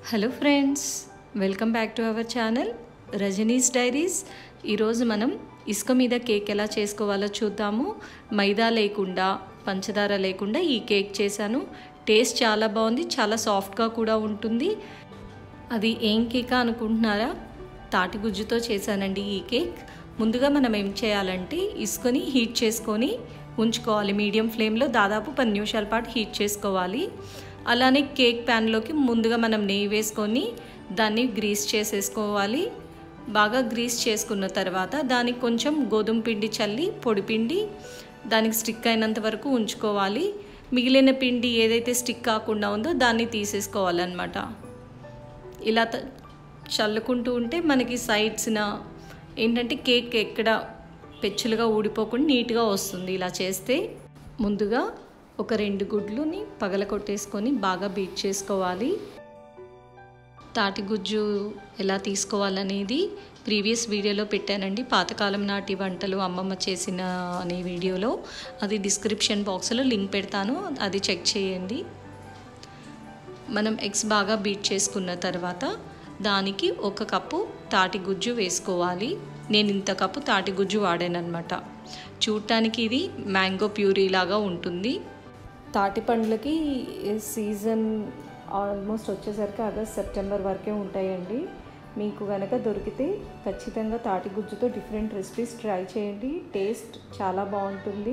hello friends welcome back to our channel Rajani's diaries ఈరోజు మనం ఇసుక మీద కేక్ ఎలా చేసుకోవాలో చూద్దాము మైదా లేకుండా పంచదార లేకుండా ఈ కేక్ చేశాను టేస్ట్ చాలా బాగుంది చాలా సాఫ్ట్గా కూడా ఉంటుంది అది ఏం కేక్ అనుకుంటున్నారా తాటి గుజ్జుతో చేశానండి ఈ కేక్ ముందుగా మనం ఏం చేయాలంటే ఇసుకొని హీట్ చేసుకొని ఉంచుకోవాలి మీడియం ఫ్లేమ్లో దాదాపు పది నిమిషాల పాటు హీట్ చేసుకోవాలి అలానే కేక్ ప్యాన్లోకి ముందుగా మనం నెయ్యి వేసుకొని దాన్ని గ్రీస్ చేసేసుకోవాలి బాగా గ్రీస్ చేసుకున్న తర్వాత దానికి కొంచెం గోధుమ పిండి చల్లి పొడి పిండి దానికి స్టిక్ అయినంత వరకు ఉంచుకోవాలి మిగిలిన పిండి ఏదైతే స్టిక్ కాకుండా ఉందో దాన్ని తీసేసుకోవాలన్నమాట ఇలా చల్లుకుంటూ ఉంటే మనకి సైడ్స్న ఏంటంటే కేక్ ఎక్కడ పెచ్చులుగా ఊడిపోకుండా నీట్గా వస్తుంది ఇలా చేస్తే ముందుగా ఒక రెండు గుడ్లుని పగల కొట్టేసుకొని బాగా బీట్ చేసుకోవాలి తాటి గుజ్జు ఎలా తీసుకోవాలనేది ప్రీవియస్ వీడియోలో పెట్టానండి పాతకాలం నాటి వంటలు అమ్మమ్మ చేసిన అనే వీడియోలో అది డిస్క్రిప్షన్ బాక్స్లో లింక్ పెడతాను అది చెక్ చేయండి మనం ఎగ్స్ బాగా బీట్ చేసుకున్న తర్వాత దానికి ఒక కప్పు తాటి గుజ్జు వేసుకోవాలి నేను ఇంత కప్పు తాటి గుజ్జు వాడానమాట చూడటానికి ఇది మ్యాంగో ప్యూరీ లాగా ఉంటుంది తాటి పండ్లకి సీజన్ ఆల్మోస్ట్ వచ్చేసరికి ఆగస్ట్ సెప్టెంబర్ వరకే ఉంటాయండి మీకు కనుక దొరికితే ఖచ్చితంగా తాటి గుజ్జుతో డిఫరెంట్ రెసిపీస్ ట్రై చేయండి టేస్ట్ చాలా బాగుంటుంది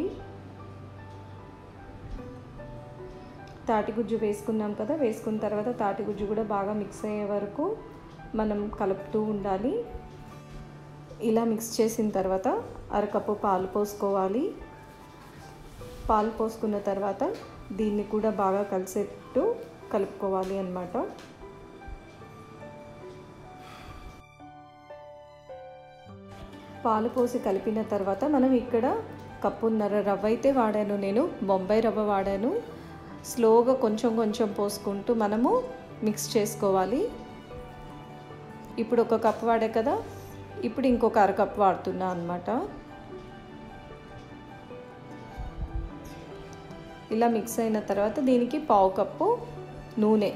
తాటిగుజ్జు వేసుకున్నాం కదా వేసుకున్న తర్వాత తాటిగుజ్జు కూడా బాగా మిక్స్ అయ్యే వరకు మనం కలుపుతూ ఉండాలి ఇలా మిక్స్ చేసిన తర్వాత అరకప్పు పాలు పోసుకోవాలి పాలు పోసుకున్న తర్వాత దీన్ని కూడా బాగా కలిసేట్టు కలుపుకోవాలి అన్నమాట పాలు పోసి కలిపిన తర్వాత మనం ఇక్కడ కప్పున్నర రవ్వ అయితే వాడాను నేను బొంబాయి రవ్వ వాడాను స్లోగా కొంచెం కొంచెం పోసుకుంటూ మనము మిక్స్ చేసుకోవాలి ఇప్పుడు ఒక కప్ వాడే కదా ఇప్పుడు ఇంకొక అరకప్ వాడుతున్నా అనమాట ఇలా మిక్స్ అయిన తర్వాత దీనికి పావు కప్పు నూనె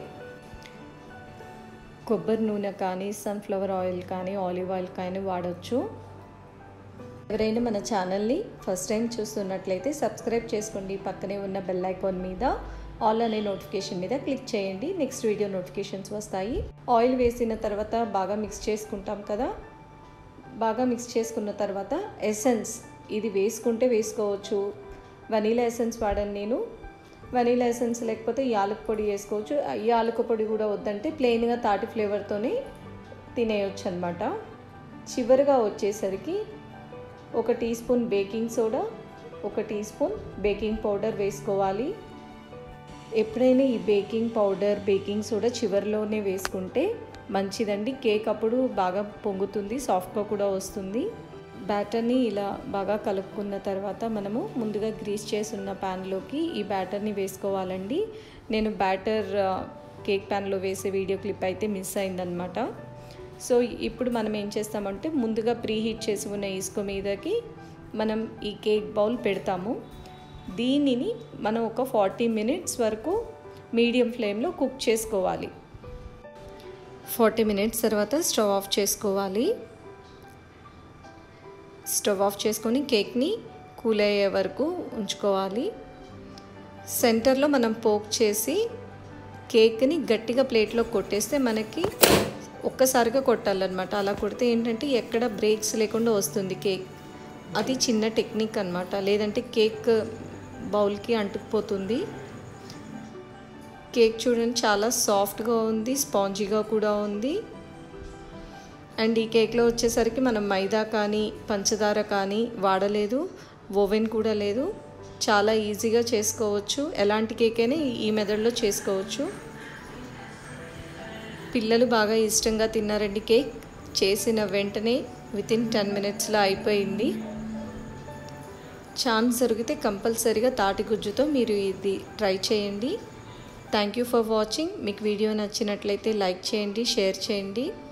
కొబ్బరి నూనె కానీ సన్ఫ్లవర్ ఆయిల్ కానీ ఆలివ్ ఆయిల్ కానీ వాడచ్చు ఎవరైనా మన ఛానల్ని ఫస్ట్ టైం చూస్తున్నట్లయితే సబ్స్క్రైబ్ చేసుకోండి పక్కనే ఉన్న బెల్ ఐకాన్ మీద ఆల్ అనే నోటిఫికేషన్ మీద క్లిక్ చేయండి నెక్స్ట్ వీడియో నోటిఫికేషన్స్ వస్తాయి ఆయిల్ వేసిన తర్వాత బాగా మిక్స్ చేసుకుంటాం కదా బాగా మిక్స్ చేసుకున్న తర్వాత ఎసెన్స్ ఇది వేసుకుంటే వేసుకోవచ్చు వనీలా ఎసెన్స్ వాడాను నేను వనీలా ఎసెన్స్ లేకపోతే యాలక పొడి వేసుకోవచ్చు యాలక పొడి కూడా వద్దంటే ప్లెయిన్గా తాటి ఫ్లేవర్తోనే తినేయచ్చు అనమాట చివరిగా వచ్చేసరికి ఒక టీ స్పూన్ బేకింగ్ సోడా ఒక టీ స్పూన్ బేకింగ్ పౌడర్ వేసుకోవాలి ఎప్పుడైనా ఈ బేకింగ్ పౌడర్ బేకింగ్ సోడా చివరిలోనే వేసుకుంటే మంచిదండి కేక్ అప్పుడు బాగా పొంగుతుంది సాఫ్ట్గా కూడా వస్తుంది బ్యాటర్ని ఇలా బాగా కలుపుకున్న తర్వాత మనము ముందుగా గ్రీస్ చేసి ఉన్న ప్యాన్లోకి ఈ బ్యాటర్ని వేసుకోవాలండి నేను బ్యాటర్ కేక్ ప్యాన్లో వేసే వీడియో క్లిప్ అయితే మిస్ అయిందనమాట సో ఇప్పుడు మనం ఏం చేస్తామంటే ముందుగా ప్రీ హీట్ చేసి ఉన్న ఇసుక మీదకి మనం ఈ కేక్ బౌల్ పెడతాము దీనిని మనం ఒక ఫార్టీ మినిట్స్ వరకు మీడియం ఫ్లేమ్లో కుక్ చేసుకోవాలి ఫార్టీ మినిట్స్ తర్వాత స్టవ్ ఆఫ్ చేసుకోవాలి స్టవ్ ఆఫ్ చేసుకొని కేక్ని కూల్ అయ్యే వరకు ఉంచుకోవాలి సెంటర్లో మనం పోక్ చేసి కేక్ని గట్టిగా ప్లేట్లో కొట్టేస్తే మనకి ఒక్కసారిగా కొట్టాలన్నమాట అలా కొడితే ఏంటంటే ఎక్కడ బ్రేక్స్ లేకుండా వస్తుంది కేక్ అది చిన్న టెక్నిక్ అనమాట లేదంటే కేక్ బౌల్కి అంటుకుపోతుంది కేక్ చూడండి చాలా సాఫ్ట్గా ఉంది స్పాంజీగా కూడా ఉంది అండ్ ఈ కేక్లో వచ్చేసరికి మనం మైదా కానీ పంచదార కానీ వాడలేదు ఓవెన్ కూడా లేదు చాలా ఈజీగా చేసుకోవచ్చు ఎలాంటి కేక్ అయినా ఈ మెథడ్లో చేసుకోవచ్చు పిల్లలు బాగా ఇష్టంగా తిన్నారండి కేక్ చేసిన వెంటనే వితిన్ టెన్ మినిట్స్లో అయిపోయింది ఛాన్స్ దొరికితే కంపల్సరీగా తాటి గుజ్జుతో మీరు ఇది ట్రై చేయండి థ్యాంక్ యూ ఫర్ వాచింగ్ మీకు వీడియో నచ్చినట్లయితే లైక్ చేయండి షేర్ చేయండి